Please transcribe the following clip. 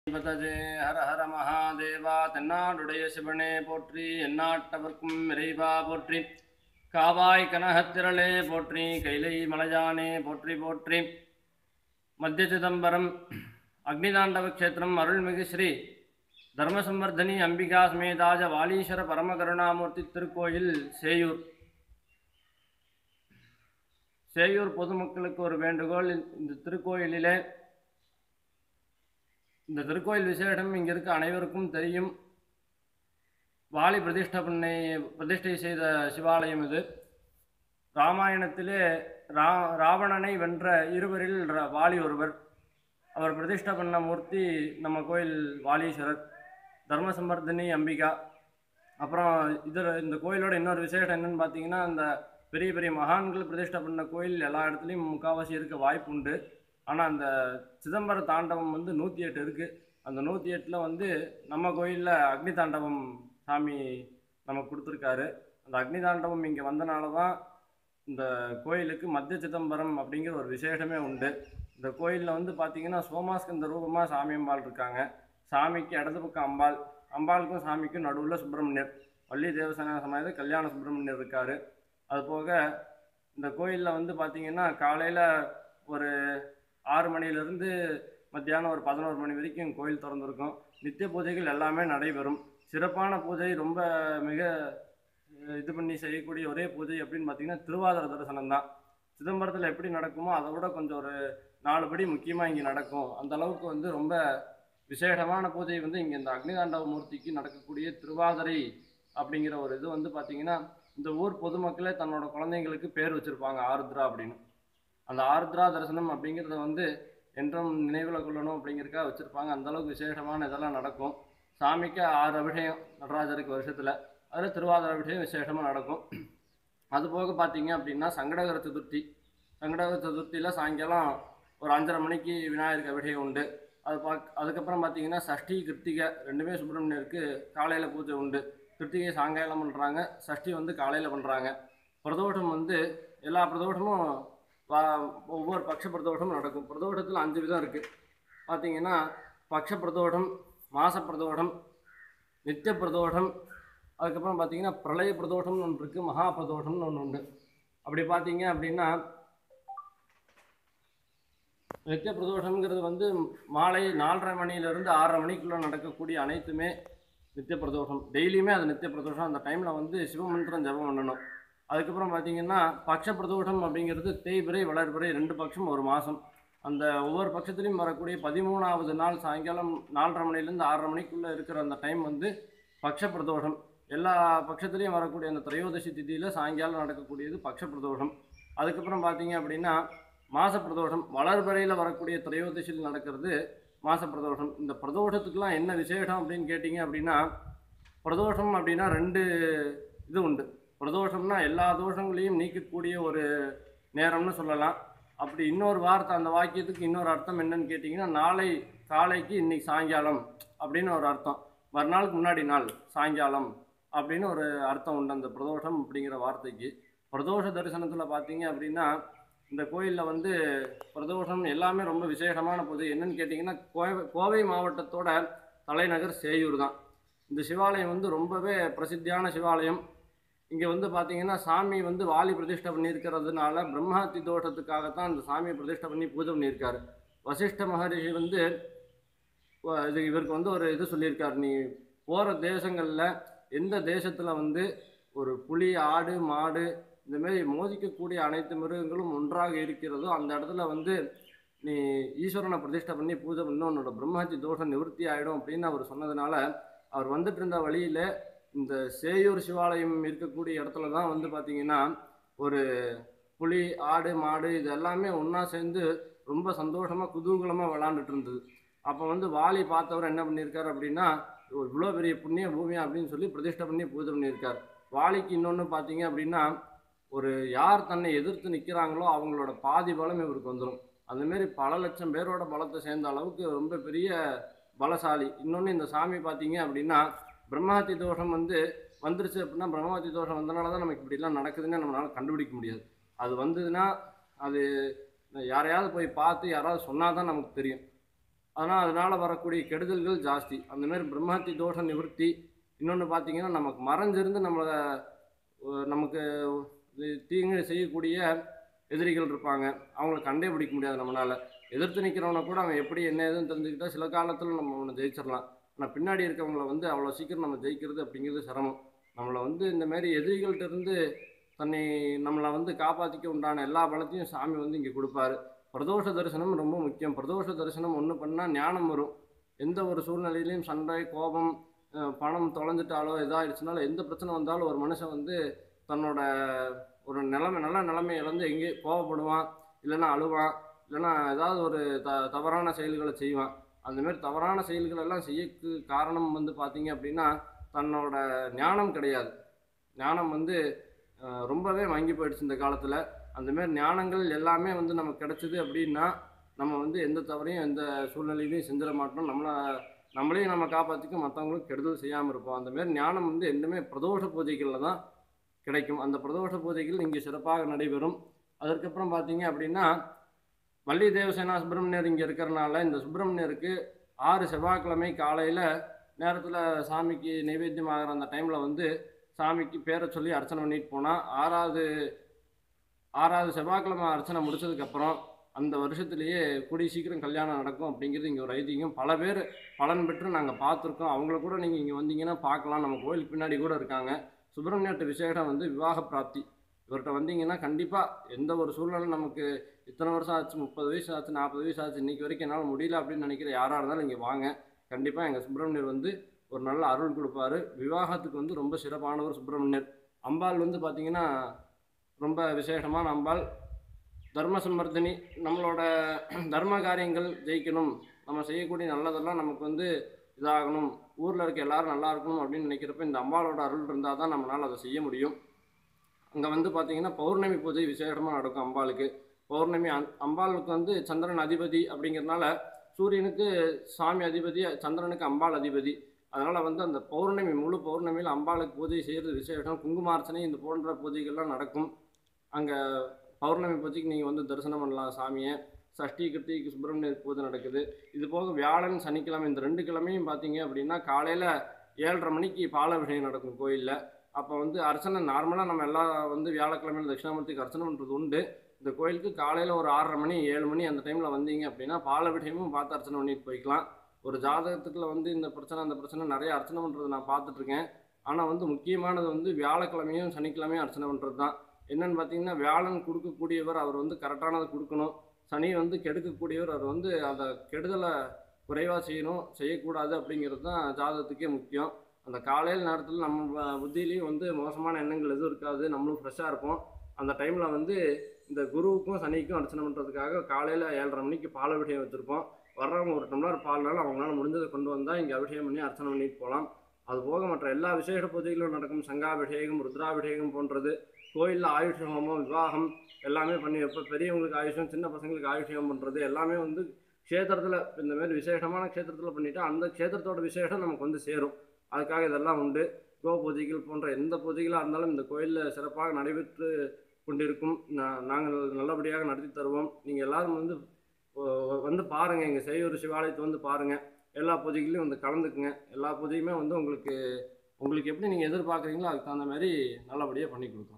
பதஜே ஹர ஹர மகாதேவா தென்னாடுடைய சிவனே போற்றி எந்நாட்டவர்க்கும் இறைவா போற்றி காவாய் கனகத்திரளே போற்றி கைலை மலையானே போற்றி போற்றி மத்திய சிதம்பரம் அக்னிதாண்டவ க்ஷேத்திரம் அருள்மிகு ஸ்ரீ தர்மசம்வர்தனி அம்பிகா சமேதாஜ வாலீஸ்வர பரமகருணாமூர்த்தி திருக்கோயில் சேயூர் சேயூர் பொதுமக்களுக்கு ஒரு வேண்டுகோள் இந்த திருக்கோயிலிலே இந்த திருக்கோயில் விசேஷம் இங்கே இருக்க அனைவருக்கும் தெரியும் வாலி பிரதிஷ்டை பண்ணை பிரதிஷ்டை செய்த சிவாலயம் இது ராமாயணத்திலே ரா ராவணனை வென்ற இருவரில் ர- வாலி ஒருவர் அவர் பிரதிஷ்டை பண்ண மூர்த்தி நம்ம கோயில் வாலீஸ்வரர் தர்மசம்பர்தினி அம்பிகா அப்புறம் இதில் இந்த கோயிலோட இன்னொரு விசேஷம் என்னன்னு பார்த்தீங்கன்னா அந்த பெரிய பெரிய மகான்கள் பிரதிஷ்டை பண்ண கோயில் எல்லா இடத்துலையும் முக்காவாசி இருக்க வாய்ப்பு உண்டு ஆனால் அந்த சிதம்பர தாண்டவம் வந்து நூற்றி எட்டு இருக்குது அந்த நூற்றி எட்டில் வந்து நம்ம கோயிலில் அக்னி தாண்டவம் சாமி நமக்கு கொடுத்துருக்காரு அந்த அக்னி தாண்டவம் இங்கே வந்தனால தான் இந்த கோயிலுக்கு மத்திய சிதம்பரம் அப்படிங்கிற ஒரு விசேஷமே உண்டு இந்த கோயிலில் வந்து பார்த்தீங்கன்னா சோமாஸ்கந்த ரூபமாக சாமி அம்பாள் இருக்காங்க சாமிக்கு இடது பக்கம் அம்பாள் அம்பாளுக்கும் சாமிக்கும் நடுவில் சுப்பிரமணியர் வள்ளி தேவசேனா சமயத்து கல்யாண சுப்பிரமணியர் இருக்கார் அது போக இந்த கோயிலில் வந்து பார்த்தீங்கன்னா காலையில் ஒரு ஆறு மணிலேருந்து மத்தியானம் ஒரு பதினோரு மணி வரைக்கும் கோயில் திறந்திருக்கும் நித்திய பூஜைகள் எல்லாமே நடைபெறும் சிறப்பான பூஜை ரொம்ப மிக அஹ், இது பண்ணி செய்யக்கூடிய ஒரே பூஜை அப்படின்னு பார்த்தீங்கன்னா திருவாதிர தரிசனம் தான் சிதம்பரத்தில் எப்படி நடக்குமோ அதை விட கொஞ்சம் ஒரு நாலு படி முக்கியமாக இங்கே நடக்கும் அந்த அளவுக்கு வந்து ரொம்ப விசேஷமான பூஜை வந்து இங்கே இந்த அக்னிதாண்டவ மூர்த்திக்கு நடக்கக்கூடிய திருவாதிரை அப்படிங்கிற ஒரு இது வந்து பார்த்தீங்கன்னா இந்த ஊர் பொதுமக்களே தன்னோட குழந்தைங்களுக்கு பேர் வச்சுருப்பாங்க ஆருத்ரா அப்படின்னு அந்த ஆருத்ரா தரிசனம் அப்படிங்கிறத வந்து என்றும் நினைவில் கொள்ளணும் அப்படிங்கிறதுக்காக வச்சுருப்பாங்க அந்த அளவுக்கு விசேஷமான இதெல்லாம் நடக்கும் சாமிக்கு ஆறு அபிஷேகம் நடராஜருக்கு வருஷத்தில் அதில் திருவாதிரை அபிஷேகம் விசேஷமாக நடக்கும் அது போக பார்த்தீங்க அப்படின்னா சங்கடகர சதுர்த்தி சங்கடகர சதுர்த்தியில் சாயங்காலம் ஒரு அஞ்சரை மணிக்கு விநாயகருக்கு அபிஷேகம் உண்டு அது பாக் அதுக்கப்புறம் பார்த்தீங்கன்னா சஷ்டி கிருத்திகை ரெண்டுமே சுப்பிரமணியருக்கு காலையில் பூஜை உண்டு கிருத்திகை சாயங்காலம் பண்ணுறாங்க சஷ்டி வந்து காலையில் பண்ணுறாங்க பிரதோஷம் வந்து எல்லா பிரதோஷமும் வா- ஒவ்வொரு பக்ஷ பிரதோஷமும் நடக்கும் பிரதோஷத்தில் அஞ்சு விதம் இருக்குது பார்த்தீங்கன்னா பக்ஷ பிரதோஷம் மாச பிரதோஷம் நித்திய பிரதோஷம் அதுக்கப்புறம் பார்த்தீங்கன்னா பிரளய பிரதோஷம்னு ஒன்று இருக்குது மகா பிரதோஷம்னு ஒன்று உண்டு அப்படி பார்த்தீங்க அப்படின்னா நித்திய பிரதோஷம்ங்கிறது வந்து மாலை நாலரை மணியிலிருந்து ஆறரை மணிக்குள்ளே நடக்கக்கூடிய அனைத்துமே நித்திய பிரதோஷம் டெய்லியுமே அது நித்திய பிரதோஷம் அந்த டைமில் வந்து சிவமந்திரம் ஜெபம் பண்ணணும் அதுக்கப்புறம் பார்த்தீங்கன்னா பக்ஷ பிரதோஷம் அப்படிங்கிறது தேய்பிறை வளர்பிறை ரெண்டு பட்சம் ஒரு மாதம் அந்த ஒவ்வொரு பட்சத்துலையும் வரக்கூடிய பதிமூணாவது நாள் சாயங்காலம் நாலரை மணிலேருந்து ஆறரை மணிக்குள்ளே இருக்கிற அந்த டைம் வந்து பக்ஷ பிரதோஷம் எல்லா பட்சத்துலேயும் வரக்கூடிய அந்த திரையோதசி திதியில் சாயங்காலம் நடக்கக்கூடியது பக்ஷ பிரதோஷம் அதுக்கப்புறம் பார்த்தீங்க அப்படின்னா மாச பிரதோஷம் வளர்பிறையில் வரக்கூடிய திரையோதசியில் நடக்கிறது மாச பிரதோஷம் இந்த பிரதோஷத்துக்குலாம் என்ன விசேஷம் அப்படின்னு கேட்டிங்க அப்படின்னா பிரதோஷம் அப்படின்னா ரெண்டு இது உண்டு பிரதோஷம்னா எல்லா தோஷங்களையும் நீக்கக்கூடிய ஒரு நேரம்னு சொல்லலாம் அப்படி இன்னொரு வார்த்தை அந்த வாக்கியத்துக்கு இன்னொரு அர்த்தம் என்னன்னு கேட்டிங்கன்னா நாளை காலைக்கு இன்னைக்கு சாயங்காலம் அப்படின்னு ஒரு அர்த்தம் மறுநாளுக்கு முன்னாடி நாள் சாயங்காலம் அப்படின்னு ஒரு அர்த்தம் உண்டு அந்த பிரதோஷம் அப்படிங்கிற வார்த்தைக்கு பிரதோஷ தரிசனத்தில் பார்த்தீங்க அப்படின்னா இந்த கோயிலில் வந்து பிரதோஷம் எல்லாமே ரொம்ப விசேஷமான பூஜை என்னன்னு கேட்டிங்கன்னா கோவை கோவை மாவட்டத்தோட தலைநகர் சேயூர் தான் இந்த சிவாலயம் வந்து ரொம்பவே பிரசித்தியான சிவாலயம் இங்கே வந்து பார்த்தீங்கன்னா சாமி வந்து வாலி பிரதிஷ்டை பண்ணியிருக்கிறதுனால பிரம்மாத்தி தோஷத்துக்காகத்தான் இந்த சாமியை பிரதிஷ்டை பண்ணி பூஜை பண்ணியிருக்காரு வசிஷ்ட மகரிஷி வந்து வ- இது இவருக்கு வந்து ஒரு இது சொல்லியிருக்காரு நீ போகிற தேசங்களில் எந்த தேசத்தில் வந்து ஒரு புலி ஆடு மாடு இந்த மாதிரி மோதிக்கக்கூடிய அனைத்து மிருகங்களும் ஒன்றாக இருக்கிறதோ அந்த இடத்துல வந்து நீ ஈஸ்வரனை பிரதிஷ்டை பண்ணி பூஜை பண்ணி உன்னோட பிரம்மஹத்தி தோஷம் நிவர்த்தி ஆகிடும் அப்படின்னு அவர் சொன்னதுனால அவர் வந்துட்டு இருந்த வழியில் இந்த சேயூர் சிவாலயம் இருக்கக்கூடிய இடத்துல தான் வந்து பார்த்தீங்கன்னா ஒரு புலி ஆடு மாடு இது எல்லாமே ஒன்றா சேர்ந்து ரொம்ப சந்தோஷமாக குதூகலமாக விளாண்டுட்டு இருந்தது அப்போ வந்து வாலி பார்த்தவர் என்ன பண்ணியிருக்காரு அப்படின்னா ஒரு இவ்வளோ பெரிய புண்ணிய பூமி அப்படின்னு சொல்லி பிரதிஷ்டை பண்ணி பூஜை பண்ணியிருக்கார் வாலிக்கு இன்னொன்று பார்த்தீங்க அப்படின்னா ஒரு யார் தன்னை எதிர்த்து நிற்கிறாங்களோ அவங்களோட பாதி பலம் இவருக்கு வந்துடும் அந்தமாரி பல லட்சம் பேரோட பலத்தை சேர்ந்த அளவுக்கு ரொம்ப பெரிய பலசாலி இன்னொன்று இந்த சாமி பார்த்தீங்க அப்படின்னா பிரம்மஹத்தி தோஷம் வந்து வந்துருச்சு அப்படின்னா பிரம்மஹத்தி தோஷம் வந்தனால தான் நமக்கு இப்படிலாம் நடக்குதுன்னு நம்மளால கண்டுபிடிக்க முடியாது அது வந்ததுன்னா அது யாரையாவது போய் பார்த்து யாராவது சொன்னால் தான் நமக்கு தெரியும் அதனால் அதனால் வரக்கூடிய கெடுதல்கள் ஜாஸ்தி அந்த மாதிரி பிரம்மஹத்தி தோஷ நிவர்த்தி இன்னொன்று பார்த்தீங்கன்னா நமக்கு மறைஞ்சிருந்து நம்மளை அஹ், நமக்கு இது தீங்கு செய்யக்கூடிய எதிரிகள் இருப்பாங்க அவங்கள கண்டே பிடிக்க முடியாது நம்மளால் எதிர்த்து நிற்கிறவனை கூட அவன் எப்படி என்ன ஏதுன்னு தெரிஞ்சுக்கிட்டா சில காலத்தில் நம்ம அவனை ஜெயிச்சிடலாம் ஆனால் பின்னாடி இருக்கவங்கள வந்து அவ்வளோ சீக்கிரம் நம்ம ஜெயிக்கிறது அப்படிங்கிறது சிரமம் நம்மளை வந்து இந்த மாதிரி எதிரிகள்ட்ட இருந்து தன்னை நம்மளை வந்து காப்பாற்றிக்க உண்டான எல்லா பலத்தையும் சாமி வந்து இங்கே கொடுப்பாரு பிரதோஷ தரிசனம் ரொம்ப முக்கியம் பிரதோஷ தரிசனம் ஒன்று பண்ணால் ஞானம் வரும் எந்த ஒரு சூழ்நிலையிலையும் சண்டை கோபம் அஹ், பணம் தொலைஞ்சிட்டாலோ இதாகிடுச்சுனாலும் எந்த பிரச்சனை வந்தாலும் ஒரு மனுஷன் வந்து தன்னோட ஒரு நிலைமை நல்ல நிலைமையை இழந்து எங்கே கோவப்படுவான் இல்லைன்னா அழுவான் இல்லைன்னா ஏதாவது ஒரு த தவறான செயல்களை செய்வான் அந்த மாதிரி தவறான செயல்கள் எல்லாம் செய்யக்கு காரணம் வந்து பார்த்தீங்க அப்படின்னா தன்னோட ஞானம் கிடையாது ஞானம் வந்து அஹ், ரொம்பவே மங்கி போயிடுச்சு இந்த காலத்தில் அந்த மாதிரி ஞானங்கள் எல்லாமே வந்து நமக்கு கிடைச்சிது அப்படின்னா நம்ம வந்து எந்த தவறையும் எந்த சூழ்நிலையிலையும் செஞ்சிட மாட்டோம் நம்மளை நம்மளையும் நம்ம காப்பாற்றிக்க மற்றவங்களும் கெடுதல் செய்யாமல் இருப்போம் அந்த மாதிரி ஞானம் வந்து எதுவுமே பிரதோஷ பூஜைகளில் தான் கிடைக்கும் அந்த பிரதோஷ பூஜைகள் இங்கே சிறப்பாக நடைபெறும் அதற்கப்புறம் பார்த்தீங்க அப்படின்னா வள்ளி தேவசேனா சுப்பிரமணியர் இங்கே இருக்கிறனால இந்த சுப்பிரமணியருக்கு ஆறு செவ்வாய்க்கிழமை காலையில் நேரத்தில் சாமிக்கு நைவேத்தியம் ஆகிற அந்த டைமில் வந்து சாமிக்கு பேரை சொல்லி அர்ச்சனை பண்ணிட்டு போனால் ஆறாவது ஆறாவது செவ்வாய்க்கிழமை அர்ச்சனை முடிச்சதுக்கப்புறம் அந்த வருஷத்துலேயே கூடிய சீக்கிரம் கல்யாணம் நடக்கும் அப்படிங்கிறது இங்கே ஒரு ஐதீகம் பல பேர் பலன் பெற்று நாங்கள் பார்த்துருக்கோம் அவங்கள கூட நீங்கள் இங்கே வந்தீங்கன்னா பார்க்கலாம் நம்ம கோயிலுக்கு பின்னாடி கூட இருக்காங்க சுப்பிரமணியட்டு விசேஷம் வந்து விவாக பிராப்தி இவர்கிட்ட வந்தீங்கன்னா கண்டிப்பாக எந்த ஒரு சூழ்நிலை நமக்கு இத்தனை வருஷம் ஆச்சு முப்பது வயசு ஆச்சு நாற்பது வயசு ஆச்சு இன்னைக்கு வரைக்கும் என்னால் முடியல அப்படின்னு நினைக்கிற யாராக இருந்தாலும் இங்கே வாங்க கண்டிப்பாக எங்கள் சுப்பிரமணியர் வந்து ஒரு நல்ல அருள் கொடுப்பாரு விவாகத்துக்கு வந்து ரொம்ப சிறப்பானவர் சுப்பிரமணியர் அம்பாள் வந்து பார்த்தீங்கன்னா ரொம்ப விசேஷமான அம்பாள் தர்ம சம்மர்தினி நம்மளோட தர்ம காரியங்கள் ஜெயிக்கணும் நம்ம செய்யக்கூடிய நல்லதெல்லாம் நமக்கு வந்து இதாகணும் ஊரில் இருக்க எல்லாரும் நல்லா இருக்கணும் அப்படின்னு நினைக்கிறப்ப இந்த அம்பாளோட அருள் இருந்தால் தான் நம்மளால் அதை செய்ய முடியும் அங்கே வந்து பார்த்தீங்கன்னா பௌர்ணமி பூஜை விசேஷமாக நடக்கும் அம்பாளுக்கு பௌர்ணமி அம்- அம்பாளுக்கு வந்து சந்திரன் அதிபதி அப்படிங்கிறதுனால சூரியனுக்கு சாமி அதிபதி சந்திரனுக்கு அம்பாள் அதிபதி அதனால் வந்து அந்த பௌர்ணமி முழு பௌர்ணமியில் அம்பாளுக்கு பூஜை செய்கிறது விசேஷம் குங்குமார்ச்சனை இந்த போன்ற பூஜைகள்லாம் நடக்கும் அங்கே பௌர்ணமி பூஜைக்கு நீங்கள் வந்து தரிசனம் பண்ணலாம் சாமியை சஷ்டி கிருத்திக்கு சுப்பிரமணியர் பூஜை நடக்குது இது போக வியாழன் சனிக்கிழமை இந்த ரெண்டு கிழமையும் பார்த்தீங்க அப்படின்னா காலையில் ஏழரை மணிக்கு பாலாபிஷேகம் நடக்கும் கோயிலில் அப்போ வந்து அர்ச்சனை நார்மலாக நம்ம எல்லா வந்து வியாழக்கிழமையில் தட்சிணாமூர்த்திக்கு அர்ச்சனை பண்ணுறது உண்டு இந்த கோயிலுக்கு காலையில் ஒரு ஆறரை மணி ஏழு மணி அந்த டைமில் வந்தீங்க அப்படின்னா பாலாபிஷேகமும் பார்த்து அர்ச்சனை பண்ணிட்டு போய்க்கலாம் ஒரு ஜாதகத்துக்குள்ள வந்து இந்த பிரச்சனை அந்த பிரச்சனை நிறைய அர்ச்சனை பண்ணுறது நான் பார்த்துட்ருக்கேன் ஆனால் வந்து முக்கியமானது வந்து வியாழக்கிழமையும் சனிக்கிழமையும் அர்ச்சனை பண்ணுறது தான் என்னன்னு பார்த்தீங்கன்னா வியாழன் கொடுக்கக்கூடியவர் அவர் வந்து கரெக்டானதை கொடுக்கணும் சனி வந்து கெடுக்கக்கூடியவர் அவர் வந்து அதை கெடுதலை குறைவாக செய்யணும் செய்யக்கூடாது அப்படிங்கிறது தான் ஜாதகத்துக்கே முக்கியம் அந்த காலையில் நேரத்தில் நம்ம வ- புத்தியிலையும் வந்து மோசமான எண்ணங்கள் எதுவும் இருக்காது நம்மளும் ஃப்ரெஷ்ஷாக இருப்போம் அந்த டைமில் வந்து இந்த குருவுக்கும் சனிக்கும் அர்ச்சனை பண்ணுறதுக்காக காலையில் ஏழரை மணிக்கு பால் அபிஷேகம் வச்சுருப்போம் வர்றவங்க ஒரு டம்ளர் பால்னால அவங்களால முடிஞ்சதை கொண்டு வந்தால் இங்கே அபிஷேகம் பண்ணி அர்ச்சனை பண்ணிட்டு போகலாம் அது போக மற்ற எல்லா விசேஷ பூஜைகளும் நடக்கும் சங்காபிஷேகம் ருத்ராபிஷேகம் போன்றது கோயிலில் ஆயுஷ ஹோமம் விவாகம் எல்லாமே பண்ணி வைப்ப பெரியவங்களுக்கு ஆயுஷம் சின்ன பசங்களுக்கு ஆயுஷம் பண்ணுறது எல்லாமே வந்து க்ஷேத்திரத்தில் இந்த மாதிரி விசேஷமான க்ஷேத்திரத்தில் பண்ணிட்டா அந்த க்ஷேத்திரத்தோட விசேஷம் நமக்கு வந்து சேரும் அதுக்காக இதெல்லாம் உண்டு கோ பூஜைகள் போன்ற எந்த பூஜைகளாக இருந்தாலும் இந்த கோயிலில் சிறப்பாக நடைபெற்று கொண்டிருக்கும் நா- நாங்கள் நல்லபடியாக நடத்தி தருவோம் நீங்கள் எல்லாரும் வந்து ஓ- வந்து பாருங்கள் எங்கள் செய்யூர் சிவாலயத்தை வந்து பாருங்கள் எல்லா பூஜைகளையும் வந்து கலந்துக்குங்க எல்லா பூஜையுமே வந்து உங்களுக்கு உங்களுக்கு எப்படி நீங்கள் எதிர்பார்க்குறீங்களோ அதுக்கு தகுந்த மாதிரி நல்லபடியாக பண்ணி கொடுக்குறோம்